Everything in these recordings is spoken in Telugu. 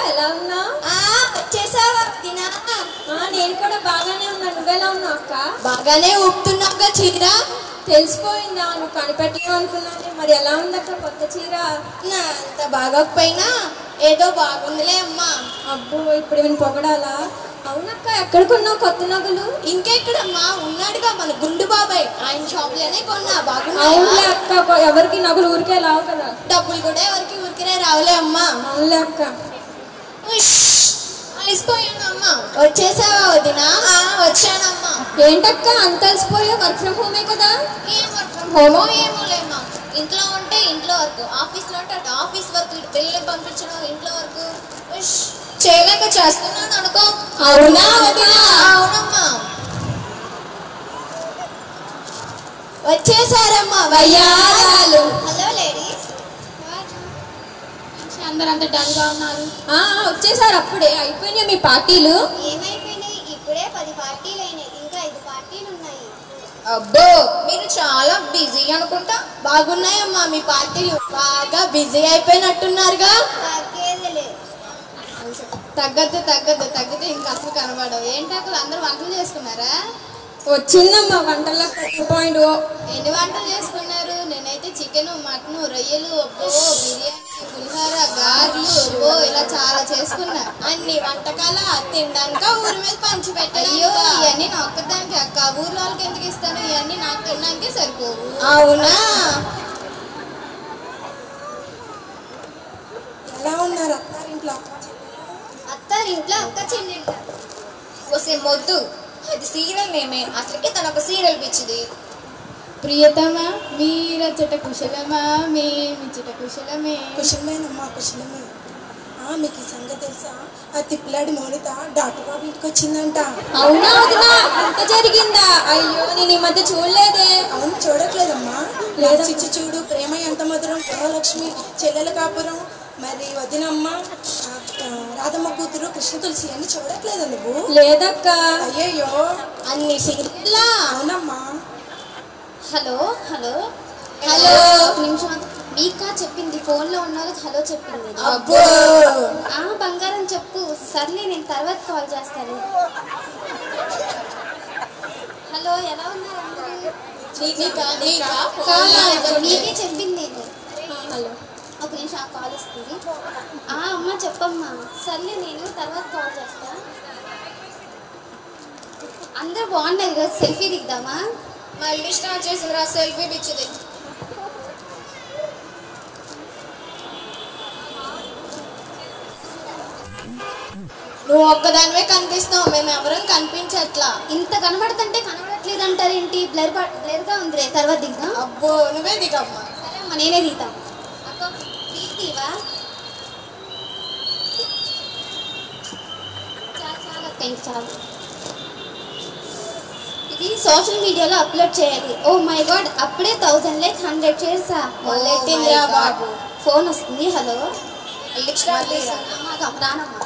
ఎలా ఉన్నా వచ్చేసావా తినా నేను కూడా బాగానే ఉన్నా నువ్వెలా ఉన్నావు అక్క బాగానే ఊపుతున్నావుగా చీర తెలిసిపోయిందా నువ్వు కనిపెట్టడం అనుకున్నాను మరి ఎలా ఉందక్క కొత్త చీర నా అంత బాగోకపోయినా ఏదో బాగుందిలే అమ్మా అబ్బో ఇప్పుడు నేను పొగడాలా అవునక్క ఎక్కడ కొన్నావు కొత్త నగలు ఇంకెక్కడమ్మా ఉన్నాడుగా మన గుండు బాబాయ్ ఆయన షాప్ లోనే కొన్నా అవునులే బాగున్నాయా అక్క కొ- ఎవరికి నగలు ఊరికే లావు కదా డబ్బులు కూడా ఎవరికి ఊరికినే రావులే అమ్మా అవునులే అక్క ఉష్, అలసిపోయాను అమ్మా వచ్చేసావా వదినా ఆ, వచ్చానమ్మా ఏంటక్క అంత అలసిపోయా వర్క్ ఫ్రమ్ హోమే కదా ఏం వర్క్ ఫ్రమ్ హోమో ఏమో లేమ్మా ఇంట్లో ఉంటే ఇంట్లో వర్క్ ఆఫీస్ లో ఉంటే అటు ఆఫీస్ వర్క్ ఇటు పిల్లల్ని పంపించడం ఇంట్లో వర్క్ ఉష్, చేయలేక చేస్తున్నాను అనుకో అవునా వదినా? అవునమ్మా వచ్చేసారమ్మా వయ్యారాలు హలో లేడీస్ అందరూ అంత డల్ గా ఉన్నారు ఆ, వచ్చేసారు అప్పుడే అయిపోయినాయి మీ పార్టీలు ఏమైపోయినాయి ఇప్పుడే పది పార్టీలు అయినాయి ఇంకా ఐదు పార్టీలు ఉన్నాయి అబ్బో మీరు చాలా బిజీ అనుకుంటా బాగున్నాయమ్మా మీ పార్టీలు బాగా బిజీ అయిపోయినట్టున్నారుగా తగ్గేదిలే తగ్గద్దు తగ్గద్దు తగ్గితే ఇంకా అసలు కనబడవు ఏంటి అక్కడ అందరూ వంటలు చేసుకున్నారా వచ్చిందమ్మా వంటల్లో పాయింట్ ఎన్ని వంటలు చేసుకున్నారు నేనైతే చికెన్ మటన్ రొయ్యలు అబ్బో బిర్యానీ పులిహోర గారెలు అబ్బో ఇలా చాలా చేసుకున్నా అన్ని వంటకాల తినడానిక ఊరి మీద పంచి అయ్యో పెట్టాయో ఇవన్నీ నా ఒక్కదానికి అక్క ఊర్లో వాళ్ళకి ఎందుకు ఇస్తాను ఇవన్నీ నాకు తినడానికే సరిపోవు అవునా ఎలా ఉన్నారు అత్తారింట్లో అత్తారి ఇంట్లో అక్క చెల్లెంట వస్తే మొద్దు అది సీరియల్ నేమే అసలుకే తన ఒక సీరియల్ పిచ్చిది ప్రియతమా మీరచ్చట కుశలమా మేమిచ్చట కుశలమే కుశలమేనమ్మా కుశలమే ఆ, మీకు ఈ సంగతి తెలుసా ఆ తిప్పిలాడి మౌనిత డాక్టర్ బాబు ఇంటికి వచ్చిందంట అవునా వదినా అంత జరిగిందా అయ్యో నేను ఈ మధ్య చూడలేదే అవును చూడట్లేదమ్మా లేదా చిచ్చి చూడు ప్రేమ ఎంత మధురం గృహలక్ష్మి చెల్లెల కాపురం మరి వదినమ్మ ఆ, ఆ, రాధమ్మ కూతురు కృష్ణ తులసి అన్ని చూడట్లేదా నువ్వు లేదక్క అయ్యయ్యో అన్ని సీరియల్లా అవునమ్మా హలో హలో హలో. ఒక నిమిషం ఆగు. మీకా చెప్పింది ఫోన్ లో ఉన్న వాళ్ళకి హలో చెప్పింది అబ్బో ఆ బంగారం చెప్పు సర్లే నేను తర్వాత కాల్ చేస్తాను హలో ఎలా ఉన్నారు అందరూ? నీకా నీకా కాదు, నీకే చెప్పింది నేను హలో ఒక నిమిషం ఆ కాల్ వస్తుంది ఆ అమ్మ చెప్పమ్మా సర్లే నేను తర్వాత కాల్ చేస్తా అందరూ బాగున్నారు కదా సెల్ఫీ దిద్దామా మళ్ళీ స్టార్ట్ చేసిందిరా సెల్ఫీ పిచ్చిది నువ్వు ఒక్కదానివే కనిపిస్తావు మేము ఎవరం కనిపించట్లా ఇంత కనబడుతుంటే కనబడట్లేదు అంటారేంటి బ్లర్ బ్లర్గా ఉంది రే తర్వాత దిగుదాం అబ్బో నువ్వే దిగమ్మా సరే అమ్మ నేనే దిగుతాం అక్క తీవా చాలు చాలు అక్క ఇంక చాలు ఇది సోషల్ మీడియాలో అప్లోడ్ చేయాలి ఓ మై గాడ్ అప్పుడే థౌసండ్ లైక్ హండ్రెడ్ చేసా మొదలెట్టిందిరా బాబు. ఫోన్ వస్తుంది హలో మళ్ళీ స్టార్ట్ చేసా రానమ్మా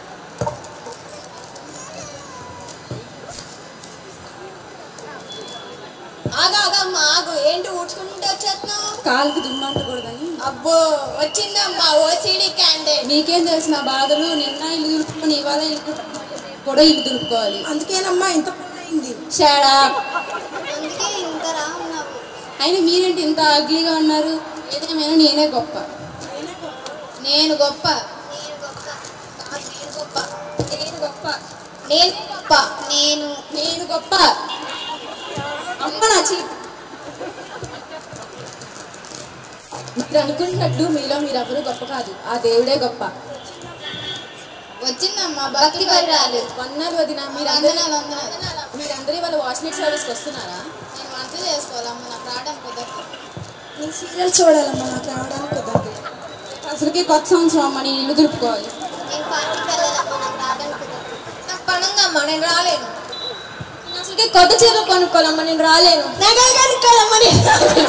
ఆగు ఆగమ్మా ఆగు ఏంటి ఊడ్చుకుంటుంటే వచ్చేస్తున్నావు కాలుకి దుమ్మంటకూడదని అబ్బో వచ్చిందమ్మా ఓసిడి క్యాండిడేట్ నీకేం తెలిసిన బాధలు నిన్న ఇల్లు దులుపుకొని ఇవాళ ఇల్లు దులుపుకొని కూడా ఇల్లు దులుపుకోవాలి అందుకేనమ్మా ఇంత పని అయింది షాడా అందుకే ఇంత రా ఉన్నావు అయినా మీరేంటి ఇంత అగ్లీగా ఉన్నారు ఏదేమైనా నేనే గొప్ప నేను గొప్ప నేను గొప్ప కాదు, నేను గొప్ప నేను గొప్ప నేను గొప్ప నేను నేను గొప్ప అమ్మ నా చీ మీరు అనుకుంటున్నట్టు మీలో మీరెవరు గొప్ప కాదు ఆ దేవుడే గొప్ప వచ్చిందమ్మా భక్తి వరాలు వందనాలు వదిన మీరందరూ మీరందరూ ఇవాళ వాష్మెట్ సర్వీస్కి వస్తున్నారా నేను వంట చేసుకోవాలమ్మా నాకు రావడం కుదరదు నీ సీరియల్ చూడాలమ్మా నాకు రావడానికి కుదరదు అసలుకి కొత్త సంవత్సరం అమ్మ నేను ఇల్లు దులుపుకోవాలి నేను పార్టీకి వెళ్ళాలమ్మా నాకు రావడానికి కుదరదు నాకు పనుందమ్మా నేను రాలేను నేను అసలుకే కొత్త చీరలు కొనుక్కోవాలమ్మా నేను రాలేను నగలు కనుక్కోవాలమ్మా నేను రాలేను.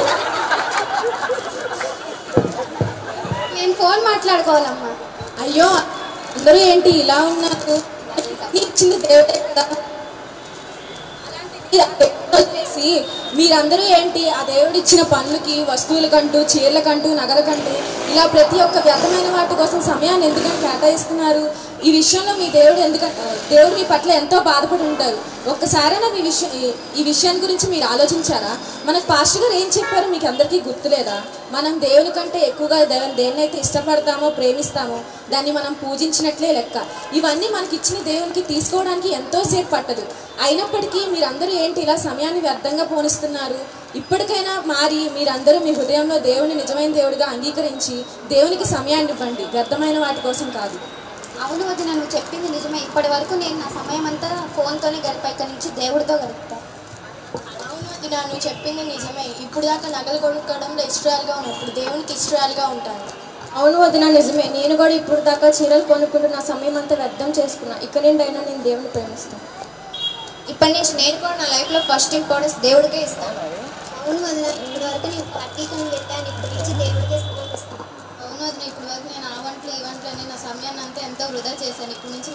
నేను ఫోన్ మాట్లాడుకోవాలమ్మా అయ్యో అందరూ ఏంటి ఇలా ఉన్నారు నీ ఇచ్చింది దేవుడే కదా అలాంటిది వచ్చేసి మీరందరూ ఏంటి ఆ దేవుడు ఇచ్చిన పనులకి వస్తువులకంటూ చీరలకంటూ నగలకంటూ ఇలా ప్రతి ఒక్క వ్యర్థమైన వాటి కోసం సమయాన్ని ఎందుకని కేటాయిస్తున్నారు ఈ విషయంలో మీ దేవుడు ఎందుకంటే దేవుడు మీ పట్ల ఎంతో బాధపడి ఉంటారు ఒక్కసారైనా మీ విషయం ఈ- ఈ విషయాన్ని గురించి మీరు ఆలోచించారా మనకు పాస్టర్ గారు ఏం చెప్పారో మీకు అందరికీ గుర్తులేదా మనం దేవుని కంటే ఎక్కువగా దేవుని దేన్నైతే ఇష్టపడతామో ప్రేమిస్తామో దాన్ని మనం పూజించినట్లే లెక్క ఇవన్నీ మనకి ఇచ్చిన దేవునికి తీసుకోవడానికి ఎంతో సేపు పట్టదు అయినప్పటికీ మీరందరూ ఏంటి ఇలా సమయాన్ని వ్యర్థంగా పోనిస్తున్నారు ఇప్పటికైనా మారి మీరందరూ మీ హృదయంలో దేవుని నిజమైన దేవుడిగా అంగీకరించి దేవునికి సమయాన్ని ఇవ్వండి వ్యర్థమైన వాటి కోసం కాదు అవును వదిన నువ్వు చెప్పింది నిజమే ఇప్పటి వరకు నేను నా సమయం అంతా ఫోన్తోనే గడిపా ఇక్కడి నుంచి దేవుడితో గడుపుతా అవును అది నువ్వు చెప్పింది నిజమే ఇప్పుడు దాకా నగలు కొనుక్కోవడంలో ఇష్టరాలుగా ఉన్నావు ఇప్పుడు దేవునికి ఇష్టరాలుగా ఉంటాను అవును వదిన నిజమే నేను కూడా ఇప్పుడు దాకా చీరలు కొనుక్కుంటూ నా సమయం అంతా వ్యర్థం చేసుకున్నా ఇక నుండైనా నేను దేవుని ప్రేమిస్తాను ఇప్పటి నుంచి నేను కూడా నా లైఫ్లో ఫస్ట్ ఇంపార్టెన్స్ దేవుడికే ఇస్తాను అవును వదిన ఇప్పటి వరకు నేను పార్టీకి పెట్టాను ఇప్పటి నుంచి దేవుడికే సమర్పిస్తాను అవును వదిన ఇప్పుడు వరకు నేను ఆ వంటలు ఈ వంటలు అని నా సమయాన్ని అంతా ఎంతో వృధా చేశాను ఇప్పుడు నుంచి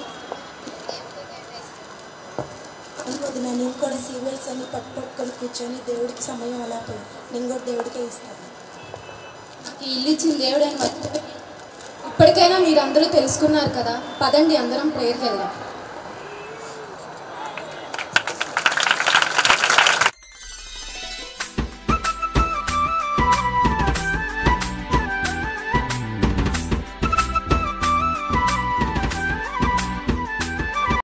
అవును వదిన నేను కూడా సీరియల్స్ అన్ని పట్టు పట్టుకొని కూర్చొని దేవుడికి సమయం అలా పోయి నేను కూడా దేవుడికే ఇస్తాను నాకు ఈ ఇల్లు ఇచ్చిన దేవుడు అని మర్చిపోయి ఇప్పటికైనా మీరందరూ తెలుసుకున్నారు కదా పదండి అందరం ప్రేయర్కి వెళ్దాం